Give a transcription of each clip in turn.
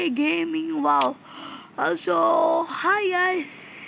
Gaming wow so hi guys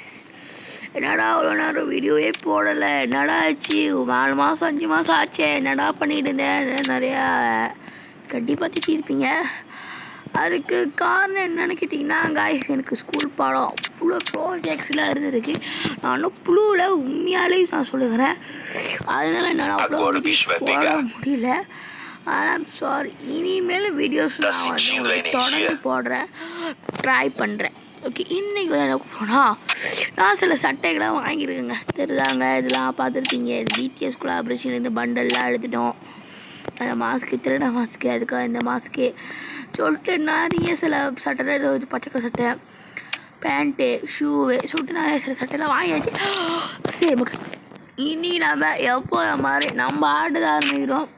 என்னடா அவ்வளோ நேரம் வீடியோவே போடலை என்னடா ஆச்சு நாலு மாதம் அஞ்சு மாதம் ஆச்சே என்னடா பண்ணிட்டு இருந்தேன் நிறையா கண்டிப்பாக திட்டிருப்பீங்க அதுக்கு காரணம் என்னன்னு கேட்டிங்கன்னா காய்ஸ் எனக்கு ஸ்கூல் பாடம் அவ்வளோ ப்ராஜெக்ட்ஸ்லாம் இருந்திருக்கு நானும் புழுவில் உண்மையாலே நான் சொல்லுகிறேன் அதனால என்னால் அவ்வளோ Agora o videos bicho vai போட pegar. முடியல ஆனால் சாரி இனிமேல் வீடியோஸ் Tá நான் வந்து sentindo a உங்களுக்கு தொடர்ந்து energia? போடுறேன் ட்ரை பண்ணுறேன் ஓகே இன்னைக்கு வந்து என்ன போனால் நான் சில சட்டைகளை வாங்கியிருக்கேங்க தெரியுதாங்க இதெல்லாம் பார்த்துருப்பீங்க பிடிஎஸ் கொலாபரேஷன் இந்த பண்டல்லாம் எடுத்துட்டோம் அந்த மாஸ்க்கு திருட மாஸ்க்கு அதுக்காக இந்த மாஸ்க்கு சொல்லிட்டு நிறைய சில சட்டை இது பச்சை கலர் சட்டை பேண்ட்டு ஷூவு சொல்லிட்டு நிறைய சில சட்டையெல்லாம் வாங்கியாச்சு சரி மக்கள் இனி நம்ம எப்போ மாதிரி நம்ம ஆடுத ஆரம்பிக்கிறோம்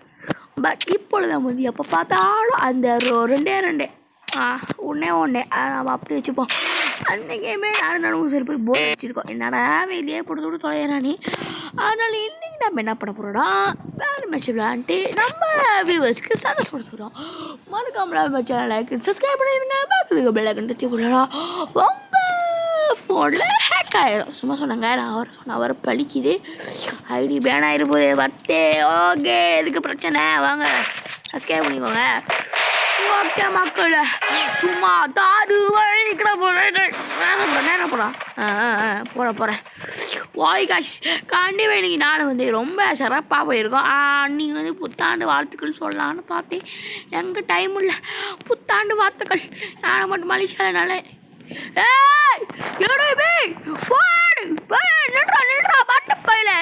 பட் இப்பொழுது நம்ம வந்து எப்போ பார்த்தாலும் அந்த ரொ- ரெண்டே ரெண்டே ஆ ஒன்றே ஒன்றே நம்ம அப்படி வச்சுப்போம் அந்த கேமே நானும் நானும் சரி போய் போர் வச்சுருக்கோம் என்னடா வெளியே போட்டு விட்டு தொலைகிறானே அதனால் இன்றைக்கி நம்ம என்ன பண்ண போகிறோம்னா வேறு மேட்ச் விளையாண்டு நம்ம வியூவர்ஸ்க்கு சந்தோஷப்படுத்துகிறோம் மறக்காமல நம்ம சேனல் லைக் சப்ஸ்கிரைப் பண்ணிடுங்க பார்த்துக்க பெல்லை கண்டு விடலாம் உங்கள் ஃபோனில் ஹேக் ஆயிரும் சும்மா சொன்னாங்க நான் அவர் சொன்ன அவர் பழிக்குது ஐடி பேன் ஆயிருப்போது வத்தே ஓகே எதுக்கு பிரச்சனை வாங்க சப்ஸ்கிரைப் பண்ணிக்கோங்க ஓகே மக்கள் சும்மா தாரு வழிக்கிட போகிறேன் நேரம் போகிறேன் நேரம் போகிறான் ஆ ஆ, ஆ, போகிறேன் போகிறேன் வாய் காஷ் கண்டிப்பாக இன்னைக்கு நாள் வந்து ரொம்ப சிறப்பாக போயிருக்கோம் நீங்கள் வந்து புத்தாண்டு வாழ்த்துக்கள் சொல்லலாம்னு பார்த்தேன் எங்கே டைம் இல்லை புத்தாண்டு வாழ்த்துக்கள் நான் மட்டும் மலேசியாலனால ஏய் எடே பே போடு பே நின்றா நின்றா பாட்டு பையில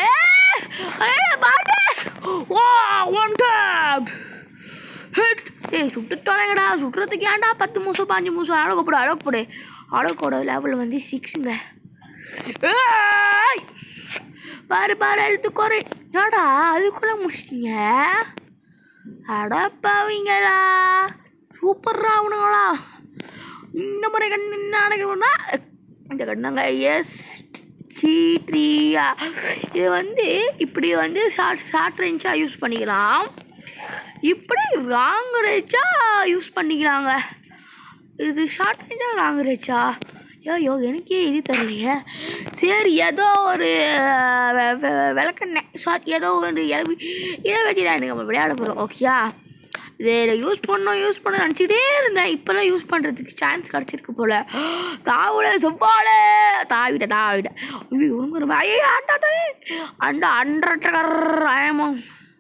ஏய் பாட்டு வா ஒன் டேப் ஹெட் ஏய் சுட்டு தொலைங்கடா சுட்டுறதுக்கு ஏன்டா பத்து மூசம் பாஞ்சு மூசம் அழகு போடு அழகு போடு அழகோட லெவல் வந்து சிக்ஸுங்க ஏய் பாரு பாரு எழுத்து குறை ஏடா அதுக்குள்ளே முடிச்சிட்டீங்க அடப்பாவீங்களா சூப்பர்ரா அவனுங்களா இந்த முறை கண்ணு நாடகம்னா இந்த கண்ணாங்க எஸ் சீட்ரியா இது வந்து இப்படி வந்து ஷார்ட் ஷார்ட் ரேஞ்சாக யூஸ் பண்ணிக்கலாம் இப்படி ராங் ரேஞ்சாக யூஸ் பண்ணிக்கலாங்க இது ஷார்ட் ரேஞ்சாக ராங் ரேஞ்சா ஐயோ எனக்கே இது தெரியலையே சரி ஏதோ ஒரு வெ- வெ- விளக்கெண்ணெய் சாரி ஏதோ ஒரு இல- இதை வச்சு தான் எனக்கு நம்ம விளையாட போகிறோம் ஓகேயா இதை யூஸ் பண்ணோம் யூஸ் பண்ண நினச்சிட்டே இருந்தேன் இப்போல்லாம் யூஸ் பண்ணுறதுக்கு சான்ஸ் கிடச்சிருக்கு போல் தாவுல செவ்வாழ தாவிட்ட தாவிட்ட ஐயோ உனக்கு ரொம்ப ஐயோ அண்டா தாயே அண்டா அண்டர் ஆயமா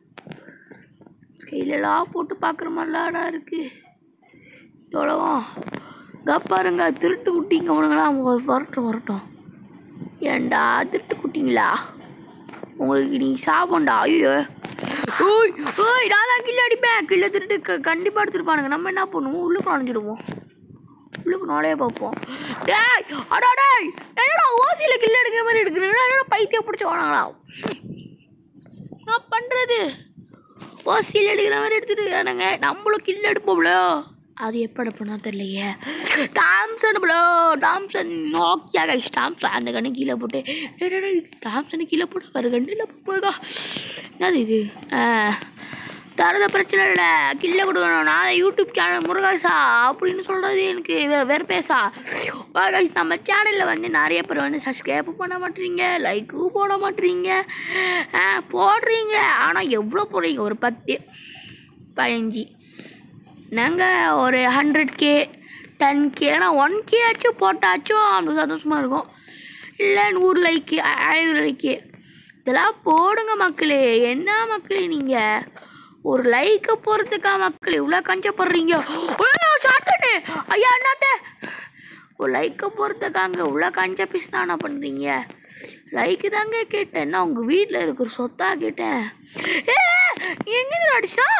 கையிலலாம் போட்டு பார்க்குற மாதிரிலாடா இருக்கு இந்த உலகம் இங்க பாருங்க திருட்டு குட்டிங்க அவனுங்களாம் வரட்டும் வரட்டும் ஏன்டா திருட்டு குட்டிங்களா உங்களுக்கு நீ சாபம்டா ஐயோ ஓய் ஓய் நான் தான் கில்ல அடிப்பேன் கில்ல திருட்டு க- கண்டிப்பா எடுத்துருப்பானுங்க நம்ம என்ன பண்ணுவோம் உள்ளுக்கு நுழைஞ்சிடுவோம் உள்ளுக்கு நுழைய பார்ப்போம் டேய் அடா டேய் என்னடா ஓசியில் கில்ல எடுக்கிற மாதிரி எடுக்கிறீங்களா என்னடா பைத்தியம் பிடிச்ச வேணாங்களா நான் பண்ணுறது ஓசியில் எடுக்கிற மாதிரி எடுத்துட்டு இருக்கானுங்க நம்மளும் கில்ல எடுப்போம்ல அது எப்போ எடுப்போம்னா தெரியலையே டாம்சன் ப்ளோ டாம்சன் நோக்கியா கைஸ் டாம்சன் அந்த கண்ணு கீழே போட்டு டேய், டேய், டேய், டாம்சன் கீழே போட்டு வர கண்ணில் போகா என்னது இது ஆ தரத பிரச்சனை இல்லை கில்ல கொடுக்கணும் நான் யூடியூப் சேனல் முருகாசா அப்படின்னு சொல்கிறது எனக்கு வே வேறு பேசா guys, நம்ம சேனலில் வந்து நிறைய பேர் வந்து சப்ஸ்கிரைப் பண்ண மாட்டீங்க லைக்கும் போட மாட்டீங்க ஆ, போடுறீங்க ஆனால் எவ்வளோ போடுறீங்க ஒரு பத்து பதினஞ்சு நாங்கள் ஒரு ஹண்ட்ரட் கே டென் கே இல்லைனா ஒன் கே ஆச்சும் போட்டாச்சும் அப்படி சந்தோஷமாக இருக்கும் இல்லை நூறு லைக்கு ஆயிரம் லைக்கு இதெல்லாம் போடுங்க மக்களே என்ன மக்களே நீங்கள் ஒரு லைக்கு போகிறதுக்கா மக்கள் இவ்வளோ கஞ்சப்படுறீங்க சாட்டனு ஐயா என்னத்த ஒரு லைக்கை போகிறதுக்காங்க இவ்வளோ கஞ்ச பிஸ்னா என்ன பண்ணுறீங்க லைக்கு தாங்க கேட்டேன் என்ன உங்கள் வீட்டில் இருக்கிற சொத்தா கேட்டேன் ஏ எங்கே அடிச்சா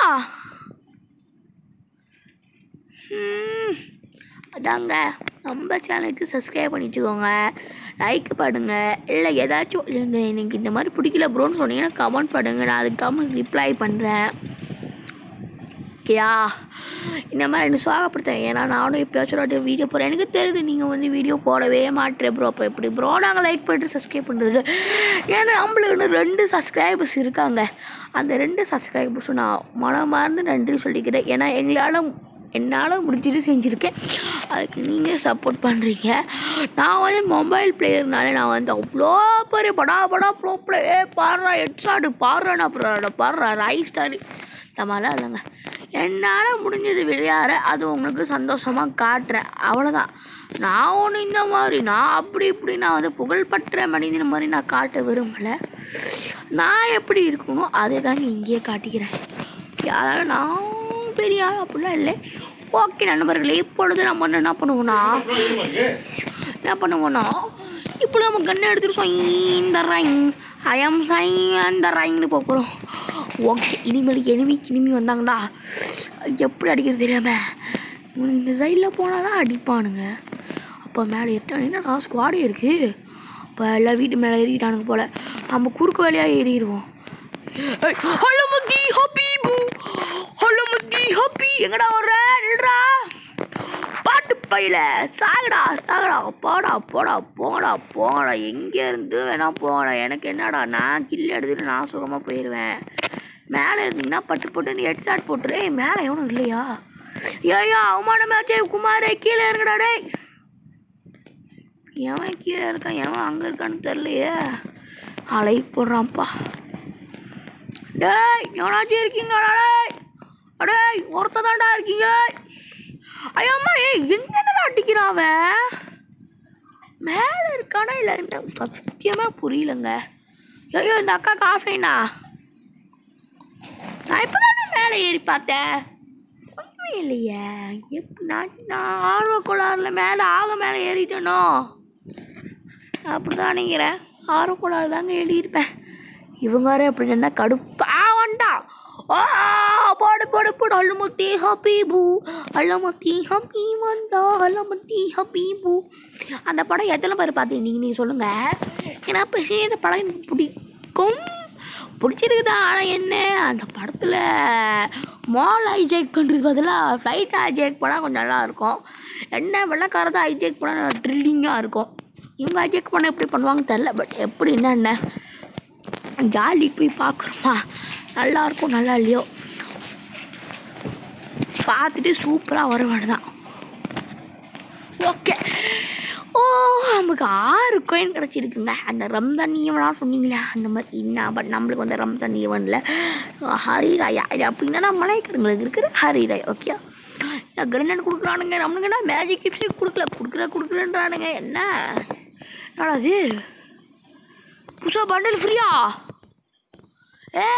ம், அதாங்க நம்ம சேனலுக்கு சப்ஸ்கிரைப் பண்ணி வச்சுக்கோங்க லைக் பண்ணுங்க இல்லை ஏதாச்சும் இல்லை எனக்கு இந்த மாதிரி பிடிக்கல ப்ரோன்னு சொன்னீங்கன்னா கமெண்ட் பண்ணுங்க நான் அதுக்கு கமெண்ட் ரிப்ளை பண்ணுறேன் ஓகேயா இந்த மாதிரி என்ன சுவாகப்படுத்தேன் ஏன்னா நானும் எப்பயாச்சும் ஒரு வீடியோ போடுறேன் எனக்கு தெரியுது நீங்கள் வந்து வீடியோ போடவே மாட்டேன் ப்ரோ அப்போ எப்படி ப்ரோ நாங்கள் லைக் பண்ணிட்டு சப்ஸ்கிரைப் பண்ணுறது ஏன்னா நம்மளுக்கு இன்னும் ரெண்டு சப்ஸ்கிரைபர்ஸ் இருக்காங்க அந்த ரெண்டு சப்ஸ்கிரைபர்ஸும் நான் மனமார்ந்து நன்றி சொல்லிக்கிறேன் ஏன்னா எங்களால் என்னால் முடிஞ்சது செஞ்சுருக்கேன் அதுக்கு நீங்கள் சப்போர்ட் பண்ணுறீங்க நான் வந்து மொபைல் பிளேயர்னால நான் வந்து அவ்வளோ பெரிய படா படா ப்ரோ பிளே பாடுறா ஹெட்ஷாட்டு பாடுறேன் அப்புறம் பாடுறா ரைஸ் ஸ்டாரு இந்த மாதிரிலாம் இல்லைங்க என்னால் முடிஞ்சது விளையாட அது உங்களுக்கு சந்தோஷமாக காட்டுறேன் அவ்வளோதான் நான் ஒன்று இந்த மாதிரி நான் அப்படி இப்படி நான் வந்து புகழ்பெற்ற மனிதன் மாதிரி நான் காட்ட விரும்பலை நான் எப்படி இருக்கணும் அதை தான் இங்கேயே காட்டிக்கிறேன் யாரால நான் பெரிய ஆள் அப்படிலாம் இல்லை ஓகே நண்பர்களே இப்பொழுது நம்ம வந்து என்ன பண்ணுவோம்னா என்ன பண்ணுவோம்னா இப்படி நம்ம கண்ணை எடுத்துட்டு சொய் இந்த ரைங் ஐஎம் சை அந்த ரைங்னு போக போகிறோம் ஓகே இனிமேல் எனிமி கினிமி வந்தாங்கடா எப்படி அடிக்கிறது தெரியாம இவனுக்கு இந்த சைடில் போனால் தான் அடிப்பானுங்க அப்போ மேலே ஏறிட்டான் என்னடா ஸ்குவாடே இருக்குது இப்போ எல்லாம் வீட்டு மேலே ஏறிட்டானுங்க போல் நம்ம குறுக்கு வழியாக ஏறிடுவோம் ஹலோ முத்தி ஹாப்பி பூ ஹலோ முத்தி ஹாப்பி எங்கடா வர்ற நில்றா பாட்டு பையில சாகடா சாகடா போடா போடா போடா போடா எங்கே இருந்து வேணா போடா எனக்கு என்னடா நான் கில்லு எடுத்துட்டு நான் சுகமாக போயிடுவேன் மேலே இருந்தீங்கன்னா பட்டு பட்டுன்னு ஹெட்ஷாட் போட்டுரு ஏய், மேலே எவனும் இல்லையா ஏய்யா அவமானமாச்சே குமாரே கீழே இறங்கடா டேய் எவன் கீழே இருக்கான் எவன் அங்கே இருக்கான்னு தெரியலையே அலை போடுறான்ப்பா டேய் எவனாச்சும் இருக்கீங்களாடா டேய் அடேய் ஒருத்த தாண்டா இருக்கீங்க ஐயோம்மா ஏய் எங்கடா அடிக்கிறான் அவன் மேலே இருக்கானா இல்லை என்ன சத்தியமாக புரியலங்க ஐயோ இந்த அக்கா காஃபினா நான் இப்போ மேலே ஏறி பார்த்தேன் ஒன்றுமே இல்லையே எப்படி நான் நான் ஆர்வ கோளாறுல மேலே ஆக மேலே ஏறிட்டேனோ அப்படிதான் நினைக்கிறேன் ஆர்வ கோளாறு தாங்க எழுதியிருப்பேன் இவங்க வேற எப்படி என்ன கடுப்பா வண்டா ஆ போடு போடு போடு அழுமத்தி ஹபீபு அழுமத்தி ஹபீ வந்தா அழுமத்தி ஹபீபு அந்த படம் எத்தனை பேர் பார்த்தீங்க நீங்கள் நீங்கள் சொல்லுங்கள் ஏன்னா இப்போ இந்த படம் எனக்கு பிடிக்கும் பிடிச்சிருக்குதா ஆனால் என்ன அந்த படத்தில் மால் ஹைஜேக் பண்ணுறது பதிலாக ஃப்ளைட் ஹைஜேக் படம் கொஞ்சம் நல்லா இருக்கும் என்ன வெள்ளக்காரதான் ஹைஜேக் படம் நல்லா ட்ரில்லிங்காக இருக்கும் இவங்க ஹைஜேக் பண்ண எப்படி பண்ணுவாங்க தெரில பட் எப்படி என்ன ஜாலிக்கு போய் பார்க்குறோமா நல்லா இருக்கும் நல்லா இல்லையோ பார்த்துட்டு சூப்பராக வருவாடு தான் ஓகே ஓ நமக்கு ஆறு கோயின் கிடச்சிருக்குங்க அந்த ரம்ஜான் ஈவனாக சொன்னீங்களே அந்த மாதிரி என்ன பட் நம்மளுக்கு வந்து ரம்ஜான் ஈவனில் ஹரிராயா இது அப்படின்னா நம்ம மலைக்கிறவங்களுக்கு இருக்கிற ஹரிராய் ஓகே கிரனட் கொடுக்குறானுங்க நம்மளுக்குன்னா மேஜிக் கிப்ஸே கொடுக்கல கொடுக்குற கொடுக்குறேன்றானுங்க என்ன என்னடா அது புதுசாக பண்டில் ஃப்ரீயா ஏ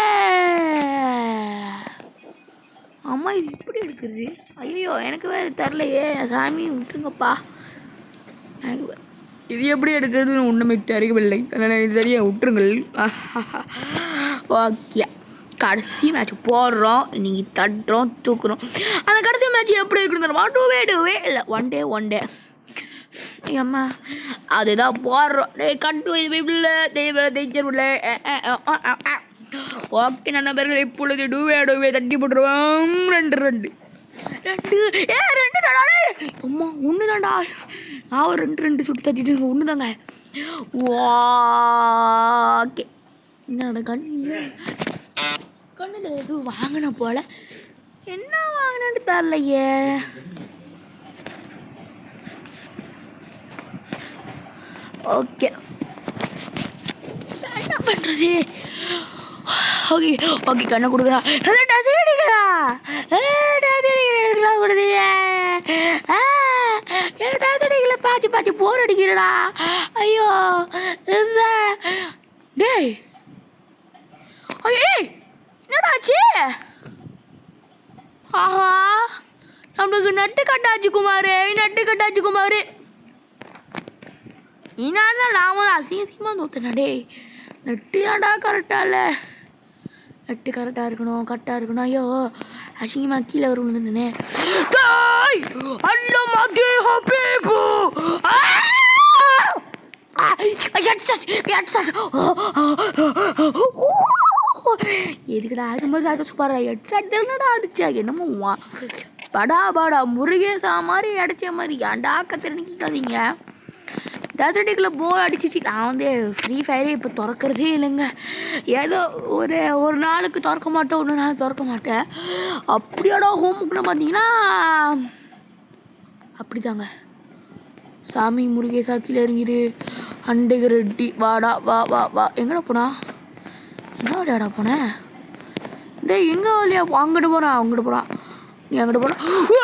அம்மா இது இப்படி எடுக்குது ஐயோ எனக்கு வேறு தெரிலையே சாமி விட்டுருங்கப்பா எனக்கு வே- இது எப்படி எடுக்கிறதுன்னு ஒன்றுமே தெரியவில்லை அதனால் இது தெரிய விட்டுருங்கள் ஓகே கடைசி மேட்ச் போடுறோம் இன்னைக்கு தட்டுறோம் தூக்குறோம் அந்த கடைசி மேட்ச் எப்படி இருக்குன்னு தெரியுமா டூ வே டூ வே இல்லை ஒன் டே ஒன் டே அம்மா அதுதான் போடுறோம் டேய் கட்டு இது இல்லை தெய்வ தெய்ச்சருல ஓகே நண்பர்கள் இப்பொழுது டூவே டூவே தட்டி போட்டுருவோம் ரெண்டு ரெண்டு ரெண்டு ஏ ரெண்டு தாடா டேய். அம்மா ஒன்று தான்டா நான் ஒரு ரெண்டு ரெண்டு சுட்டு தட்டிட்டு ஒன்று தாங்க ஓகே என்னோட கண்ணு கண்ணு எதுவும் வாங்கின போல என்ன வாங்கினு தரலையே ஓகே என்ன பண்ணுறது ஓகே ஓகே கண்ணை கொடுக்குறா நல்லா டசி அடிக்கிறா ஏ டசி அடிக்கிறா கொடுதிய ஏ டசி அடிக்கல பாச்சு பாச்சு போர் அடிக்கிறடா ஐயோ இதுதான். டேய் ஐயோ டேய் என்னடா ஆச்சு ஆஹா நம்மளுக்கு நட்டு கட்டாச்சு குமாரு நட்டு கட்டாச்சு குமாரு இனால நான் வந்து அசிங்க அசிங்கமாக நோத்துனா டேய் நெட்டு ஏன்டா கரெக்டாக இல்லை நெட்டு கரெக்டாக இருக்கணும் கரெக்டாக இருக்கணும் ஐயோ அசிங்கமாக கீழே வரும்னு டேய் அல்ல மதி ஹபீபு எதுக்குடா அது மாதிரி சாய்த்து சூப்பரா ஹெட்செட் தானடா அடிச்சா என்னமோ வா- படா படா முருகேசா மாதிரி அடிச்ச மாதிரி ஏன்டா கத்திர நிற்காதீங்க டெசர்ட்டுக்குள்ளே போர் அடிச்சிச்சு நான் வந்து ஃப்ரீ ஃபயரே இப்போ திறக்கிறதே இல்லைங்க ஏதோ ஒரு ஒரு நாளுக்கு திறக்க மாட்டேன் ஒரு நாள் திறக்க மாட்டேன் அப்படியோட ஹோமுக்குள்ள பார்த்தீங்கன்னா அப்படிதாங்க சாமி முருகேசா கீழே இறங்கிடு அண்டக ரெட்டி வாடா வா வா வா எங்கடா போனா என்ன வழியாடா போனேன் டேய் எங்கே வழியா அங்கிட்டு போகிறான் அங்கிட்டு போகிறான் நீ அங்கிட்டு போனா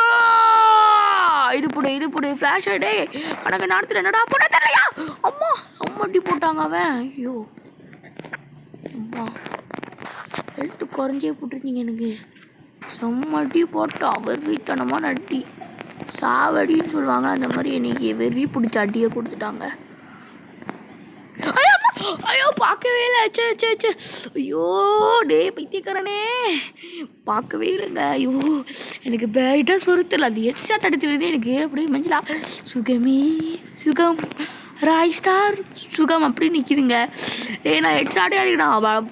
இது போடு இது போடு ஃப்ளாஷ் டே கணக்கு நடத்துல என்னடா போட தெரியலையா அம்மா அம்மா அடி போட்டாங்க அவன் ஐயோ அம்மா ஹெல்த்து குறைஞ்சே போட்டிருந்தீங்க எனக்கு செம்ம அடி போட்டான் வெறித்தனமான அடி சாவடின்னு சொல்லுவாங்க அந்த மாதிரி இன்னைக்கு வெறி பிடிச்ச அடியை கொடுத்துட்டாங்க ஐயோ அம்மா! ஐயோ பார்க்கவே இல்லை சே சே சே ஐயோ டே பைத்தியக்காரனே பார்க்கவே இல்லைங்க ஐயோ எனக்கு பேரிட்டாக சொருத்தல அது ஹெட் ஷாட் அடிச்சிருந்தே எனக்கு அப்படியே மஞ்சளா சுகமே சுகம் ராய் ஸ்டார் சுகம் அப்படி நிற்கிதுங்க டே நான் ஹெட் ஷாட்டே அடிக்கணும் அவ-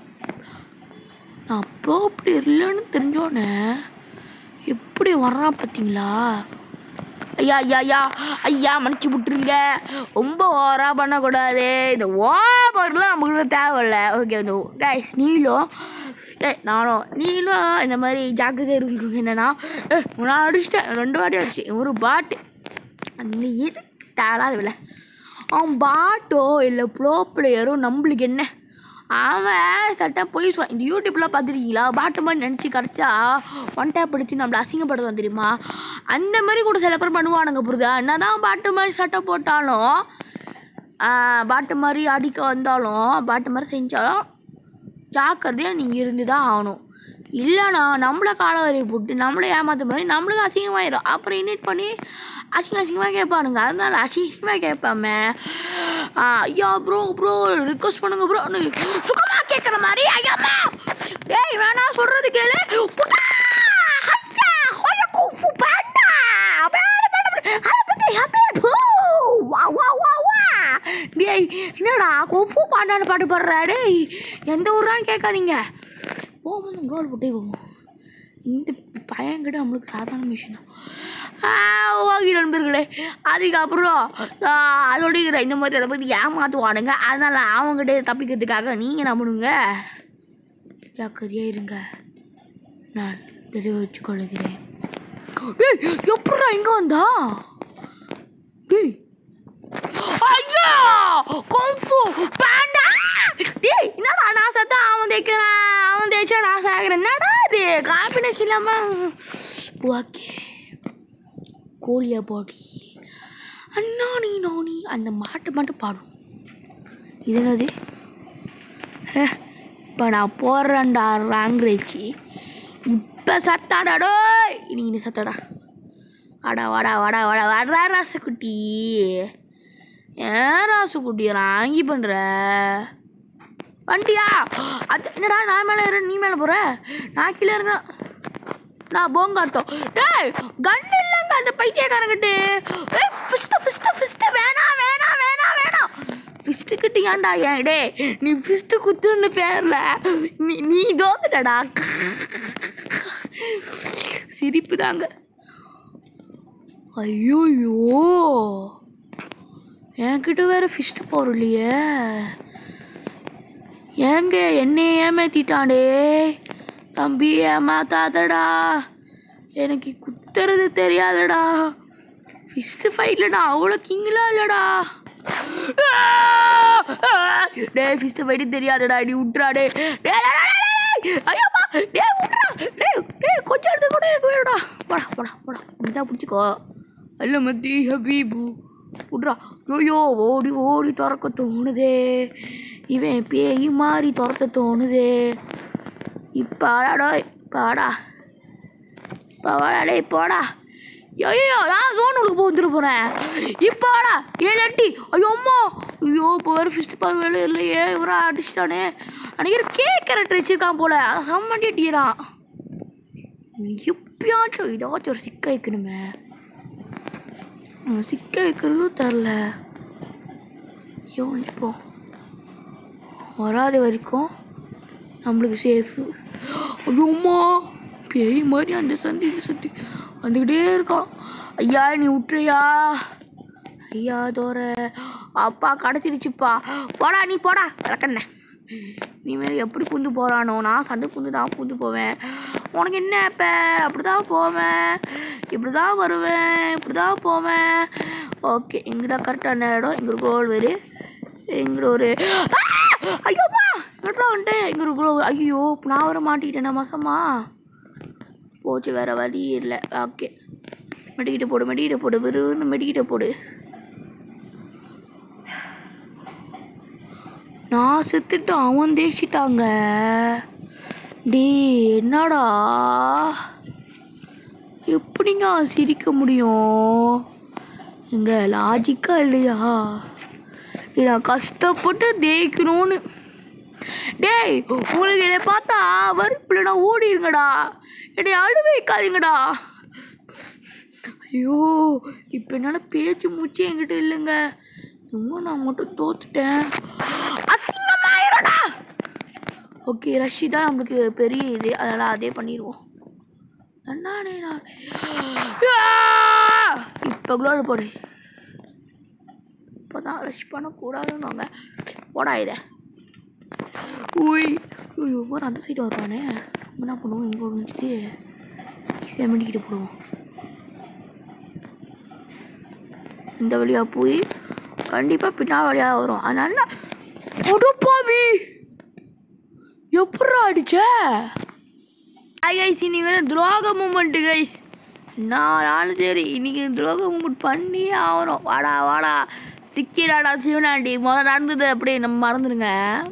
நான் ப்ரோ அப்படி இல்லைன்னு தெரிஞ்சோன்னே எப்படி வர்றான் பார்த்தீங்களா ஐயா ஐயா ஐயா ஐயா மன்னிச்சு விட்டுருங்க ரொம்ப ஓவரா பண்ணக்கூடாது இந்த ஓவர்லாம் நமக்கு தேவையில்ல ஓகே இந்த கைஸ் நீலும் ஏ நானும் நீலும் இந்த மாதிரி ஜாக்கிரதை இருக்குங்க என்னன்னா ஏ நான் அடிச்சிட்டேன் ரெண்டு வாட்டி அடிச்சேன் ஒரு பாட்டு அந்த எதுக்கு தேவையில்லாத விலை அவன் பாட்டோ இல்லை ப்ரோ பிளேயரோ நம்மளுக்கு என்ன அவன் சட்டை போய் சொல்ல இந்த யூடியூப்லாம் பார்த்துருக்கீங்களா பாட்டு மாதிரி நினச்சி கிடச்சா ஒன் டேப் அடிச்சு நம்மளை அசிங்கப்படுத்துவான் தெரியுமா அந்த மாதிரி கூட சில பேர் பண்ணுவானுங்க புரியுதா என்னதான் பாட்டு மாதிரி சட்டை போட்டாலும் ஆஹ், பாட்டு மாதிரி அடிக்க வந்தாலும் பாட்டு மாதிரி செஞ்சாலும் ஜாக்கிரதையாக நீங்கள் இருந்து தான் ஆகணும் இல்லைனா நம்மளை காலவரி போட்டு நம்மளை ஏமாத்த மாதிரி நம்மளுக்கு அசிங்கமாயிடும் அப்புறம் இன்வைட் பண்ணி அசிங்க அசிங்கமாக கேட்பானுங்க அதனால அசிங்கமாக கேட்பாம ஆ, ஐயா ப்ரோ ப்ரோ ரிக்வஸ்ட் பண்ணுங்க ப்ரோ சுகமாக கேட்குற மாதிரி ஐயாம்மா டேய் வேணாம் சொல்கிறது கேளு புட்டா! ஹையா! ஹோயா குஃபு பாண்டா! பேட, பேட, பேட. அதை பத்தி ஹப்பே பூ! வா, வா, வா, வா! டேய் என்னடா குஃபு பாண்டான்னு பாட்டு பாடுற டேய் எந்த ஊரான்னு கேட்காதீங்க போவோம் கோல் போட்டே போவோம் இந்த பையன்கிட்ட நம்மளுக்கு சாதாரண விஷயம் தான் ஓகே நண்பர்களே அதுக்கப்புறம் ஆ, அதோட இருக்கிற இந்த மாதிரி அதை பற்றி ஏமாற்றுவானுங்க அதனால் அவங்ககிட்ட தப்பிக்கிறதுக்காக நீங்கள் என்ன பண்ணுங்க ஜாக்கிரதையாக இருங்க நான் தெரிவிச்சு கொள்கிறேன் டேய் எப்படா இங்கே வந்தா டேய் ஐயா கொம்பு பாண்டா டேய் என்னடா நான் சத்தா அவன் தேய்க்கிறான் அவன் தேய்ச்சா நான் சாகிறேன் என்னடா இது காம்பினேஷன் இல்லாமல் ஓகே கோழியா பாடி அண்ணா நீ நானி அந்த மாட்டு மட்டும் பாடும் இது என்னது இப்போ நான் போடுறேன்டா ராங்ரேச்சி இப்போ சத்தாடா டோய் நீ நீ சத்தாடா வாடா வாடா வாடா வாடா வாடா ராசக்குட்டி ஏன் ராசுக்குட்டி ராங்கி பண்ணுற வண்டியா அது என்னடா நான் மேலே ஏற நீ மேலே போகிற நான் கீழே இருங்க நான் போங்காட்டோம் டேய் கன் இல்லைங்க அந்த பைத்தியக்காரங்கிட்ட ஏய் ஃபிஸ்ட்டு ஃபிஸ்ட்டு ஃபிஸ்ட்டு வேணாம் வேணாம் வேணாம் வேணாம் ஃபிஸ்ட்டு கிட்ட ஏன்டா ஏன் டே நீ ஃபிஸ்ட்டு குத்துன்னு பேர்ல நீ நீ தோத்துட்டடா சிரிப்பு தாங்க ஐயோயோ என்கிட்ட வேற ஃபிஸ்ட்டு பவர் இல்லையே ஏங்க என்னைய ஏமாத்திட்டானே தம்பி ஏமாத்தாதடா எனக்கு குத்துறது தெரியாதடா ஃபிஸ்ட்டு ஃபைட்டில் நான் அவ்வளோ கிங்கலாம் இல்லைடா டே ஃபிஸ்ட்டு ஃபைட்டு தெரியாதடா நீ விட்றா டே டே, டே, டே, டே, டே, ஐயோப்பா டே விட்றா டே டே கொஞ்சம் எடுத்து கூட இருக்க வேடா போடா போடா போடா இப்படிதான் பிடிச்சிக்கோ அல்ல மத்தி ஹபீபு விட்றா ஐயோ ஓடி ஓடி திறக்க தோணுதே இவன் பேய் மாதிரி துரத்த தோணுதே இப்போ ஆடாடோ இப்போ ஆடா இப்போ வாடா டேய் போடா ஐயோ நான் ஜோனுக்கு போந்துட்டு போகிறேன் இப்போ ஆடா ஏழு எட்டி ஐயோ அம்மா ஐயோ இப்போ வேறு ஃபிஸ்ட் பவர் வேலை இல்லையே இவரா அடிச்சிட்டானே அன்றைக்கி கேக் கேரக்டர் வச்சிருக்கான் போல செம்மண்டி அடிக்கிறான் எப்பயாச்சும் ஏதாச்சும் ஒரு சிக்க வைக்கணுமே அவன் சிக்க வைக்கிறதும் தெரில ஐயோ இப்போ வராத வரைக்கும் நம்மளுக்கு சேஃபு ஐயோம்மா பேய் மாதிரி அந்த சந்தி இந்த சந்தி வந்துக்கிட்டே இருக்கான் ஐயா நீ விட்டுறியா ஐயா தோற அப்பா கிடச்சிருச்சுப்பா போடா நீ போடா விளக்கண்ண நீ மேலே எப்படி புந்து போகிறானோ நான் சண்டை புந்து தான் புந்து போவேன் உனக்கு என்ன இப்போ அப்படி தான் போவேன் இப்படி தான் வருவேன் இப்படி தான் போவேன் ஓகே இங்கே தான் கரெக்டான இடம் இங்கே ஒரு கோல் வரு இங்கே ஒரு ஆ! ஐயோப்பா எங்கடா வந்துட்டேன் இங்கே ஒரு கோல் ஐயோ நான் வர மாட்டிக்கிட்டேன் மாசமா போச்சு வேற வழி இல்லை ஓகே மெடிக்கிட்ட போடு மெடிக்கிட்ட போடு விறுவிறுன்னு மெடிக்கிட்ட போடு நான் செத்துட்டு அவன் தேய்ச்சிட்டாங்க டே என்னடா எப்படிங்க சிரிக்க முடியும் இங்க லாஜிக்கா இல்லையா டேய், நான் கஷ்டப்பட்டு தேய்க்கணும்னு டேய் உங்களுக்கு என்னை பார்த்தா வறுப்பில் நான் ஓடிருங்கடா என்னை அழு வைக்காதீங்கடா ஐயோ இப்போ என்னால் பேச்சு மூச்சே என்கிட்ட இல்லைங்க இன்னும் நான் மட்டும் தோத்துட்டேன் அசிங்கமாயிரடா ஓகே ரஷ்ஷி தான் நம்மளுக்கு பெரிய இது அதனால் அதே பண்ணிடுவோம் நானே நான் இப்போ குளோல் போடு இப்போ தான் ரஷ் பண்ணக்கூடாதுன்னு போடா இதை உய் ஐயோ ஒரு அந்த சைடு வருவானே நம்ம என்ன பண்ணுவோம் இங்கே முடிச்சுட்டு செமடிக்கிட்டு போடுவோம் இந்த வழியாக போய் கண்டிப்பாக பின்னா வழியாக வரும் அதனால கொடுப்பாவி எப்படா அடிச்ச கைஸ் இன்னைக்கு வந்து துரோக மூமெண்ட்டு கைஸ் நானும் சரி இன்னைக்கு துரோக மூமெண்ட் பண்ணியே ஆகிறோம் வாடா வாடா சிக்கிடாடா சிவனாண்டி முதல்ல நடந்தது அப்படியே நம்ம மறந்துடுங்க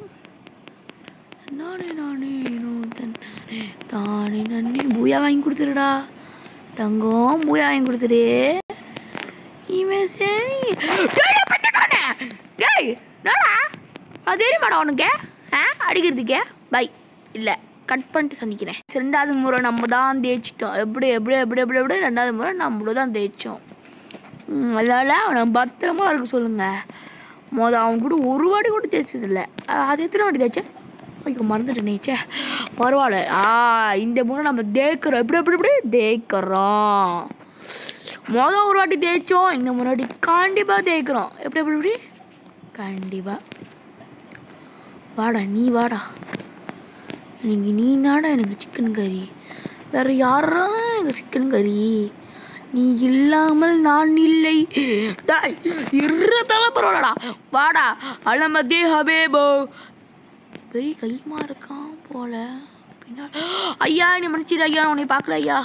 நானே நானே நூத்தன் நானே தானே நன்னே பூயா வாங்கி கொடுத்துருடா தங்கம் பூயா வாங்கி கொடுத்துரு இவன் சரி டேய், பட்டக்காரனே! டேய் என்னடா அது தெரியுமாடா உனக்கு ஆ அடிக்கிறதுக்கே பை இல்லை கட் பண்ணிட்டு சந்திக்கிறேன் ரெண்டாவது முறை நம்ம தான் தேய்ச்சிட்டோம் எப்படி எப்படி எப்படி எப்படி எப்படி ரெண்டாவது முறை நம்மள தான் தேய்ச்சோம் ம், அதனால அவனை பத்திரமா இருக்க சொல்லுங்க மொதல் அவன் கூட ஒரு வாட்டி கூட தேய்ச்சதில்லை அது எத்தனை வாட்டி தேய்ச்சேன் ஐயோ மறந்துட்டேனே ச்சே பரவாயில்ல ஆ இந்த முறை நம்ம தேய்க்கிறோம் எப்படி எப்படி எப்படி தேய்க்கிறோம் மொதல் ஒரு வாட்டி தேய்ச்சோம் இந்த முன்னாடி கண்டிப்பாக தேய்க்கிறோம் எப்படி எப்படி எப்படி கண்டிப்பாக வாடா நீ வாடா இன்னைக்கு நீ நாடா எனக்கு சிக்கன் கறி வேற யாரா எனக்கு சிக்கன் கறி நீ இல்லாமல் நான் இல்லை டாய் இருறதால பரவாயில்லடா வாடா அலமதே ஹபேபோ பெரிய கைமா இருக்கான் போல பின்னா ஐயா நீ மன்னிச்சிடு ஐயா நான் உன்னை பார்க்கல ஐயா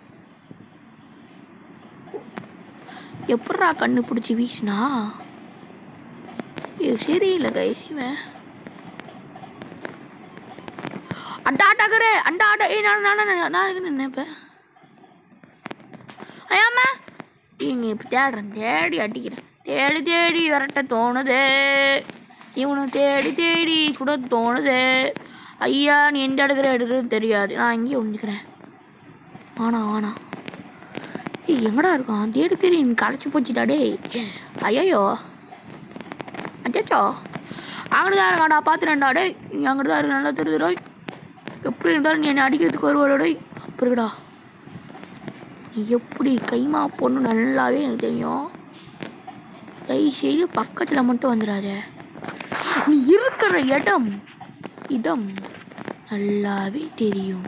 எப்பட்றா கண்ணு பிடிச்சி வீசினா இது சரியில்லை கைஸ் இவன் அண்டா அட்டாக்கரே அண்டா அட்டா ஏய் நான் நான் நான் நான் எதுக்கு நினைப்பேன் ஐயாம்மா இங்க இப்போ தேடுறேன் தேடி அடிக்கிறேன் தேடி தேடி விரட்ட தோணுது இவனை தேடி தேடி சுட தோணுது ஐயா நீ எந்த எடுக்கிற எடுக்கிறது தெரியாது நான் இங்கேயே ஒழிஞ்சுக்கிறேன் ஆனா ஆனா ஏய் எங்கடா இருக்கான் தேடி தேடி எனக்கு களைச்சி போச்சுடா டேய் ஐயோ அச்சோ அங்கிட்டு தான் இருக்காடா பார்த்துறேன்டா டேய் நீ அங்கிட்டு தான் இருக்கு நல்லா தெரியுதுடா எப்படி இருந்தாலும் நீ என்னை அடிக்கிறதுக்கு வருவாடா அப்புறடா நீ எப்படி கைமா பொண்ணு நல்லாவே எனக்கு தெரியும் தயவு செய்து பக்கத்தில் மட்டும் வந்துடாத நீ இருக்கிற இடம் இடம் நல்லாவே தெரியும்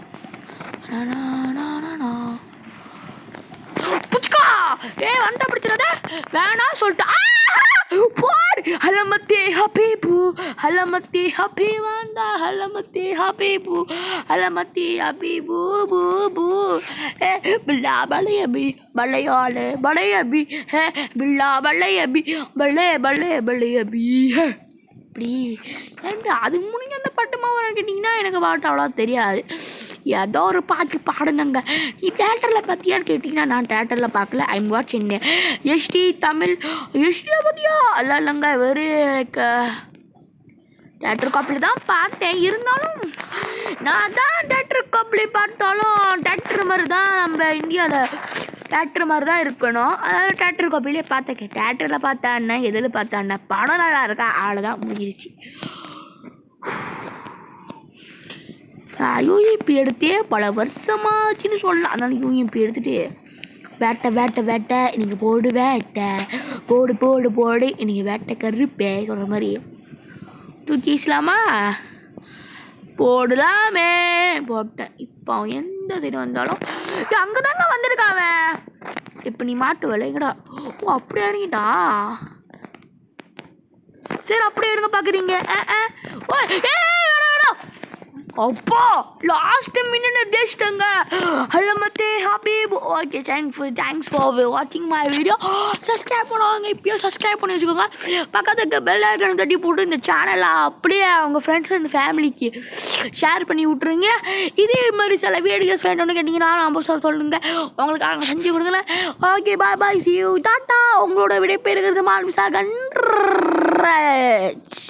நானா புச்சுக்கா ஏய் வண்டா பிடிச்சிடாத வேணாம் சொல்லிட்டு ஆ! போடு ஹலமத்தே ஹபீபு ஹலமத்தே ஹபீவாண்டா ஹலமத்தே ஹபீபு ஹலமத்தே ஹபீபு பூ பூ ஏ பில்லா பழையபி பழையாடு பழையபி ஹே பில்லா பழையபி பழைய பழைய பழையபி ஹே இப்படி ஏன்டா அது முடிஞ்ச அந்த பாட்டு மாவரம் கேட்டிங்கன்னா எனக்கு பாட்டு அவ்வளோ தெரியாது ஏதோ ஒரு பாட்டு பாடுனங்க நீ தேட்டரில் பார்த்தியான்னு கேட்டிங்கன்னா நான் தேட்டரில் பார்க்கல ஐம் வாட்சிங் எஸ்டி தமிழ் எஸ்டியை பார்த்தியா அல்ல இல்லைங்க வெறும் லைக் தேட்டர் காப்பில் தான் பார்த்தேன் இருந்தாலும் நான் தான் தேட்டர் காப்பில் பார்த்தாலும் தேட்டர் மாதிரி தான் நம்ம இந்தியாவில் தேட்டர் மாதிரி தான் இருக்கணும் அதனால் தேட்டர் காப்பிலே பார்த்தேன் தேட்டரில் பார்த்தா என்ன எதில் பார்த்தா என்ன படம் நல்லா இருக்கா அவ்வளோதான் முடிஞ்சிருச்சு நான் யூஎம்பி எடுத்தே பல வருஷமாச்சுன்னு சொல்லலாம் அதனால யூஎம்பி எடுத்துட்டு வேட்டை வேட்டை வேட்டை இன்னைக்கு போடு வேட்டை போடு போடு போடு இன்னைக்கு வேட்டை கருப்பே சொல்கிற மாதிரி தூக்கி வீசலாமா போடலாமே போட்டேன் இப்போ அவன் எந்த சைடு வந்தாலும் அங்கே தாங்க வந்திருக்கான் அவன் இப்போ நீ மாட்டு விளையங்கடா ஓ அப்படியே இறங்கிட்டா சரி அப்படியே இருங்க பார்க்குறீங்க ஓ ஏய் வேணாம் வேணாம் அப்பா லாஸ்ட் மினிட் தேஷ்டங்க ஹலோ மத்தே ஹபீப் okay thank for thanks for வாட்சிங் மை வீடியோ சப்ஸ்கிரைப் பண்ணுவாங்க இப்பயோ சப்ஸ்கிரைப் பண்ணி வச்சுக்கோங்க பக்கத்துக்கு பெல் ஐக்கன் தட்டி போட்டு இந்த சேனலை அப்படியே அவங்க ஃப்ரெண்ட்ஸ் அண்ட் ஃபேமிலிக்கு ஷேர் பண்ணி விட்ருங்க இதே மாதிரி சில வீடியோஸ் வேணும்னு கேட்டிங்கன்னா நம்ம சொல்ல சொல்லுங்க உங்களுக்கு அவங்க செஞ்சு கொடுக்கல okay bye bye see you டாட்டா உங்களோட விடை பெறுகிறது மால்விசா கன்ற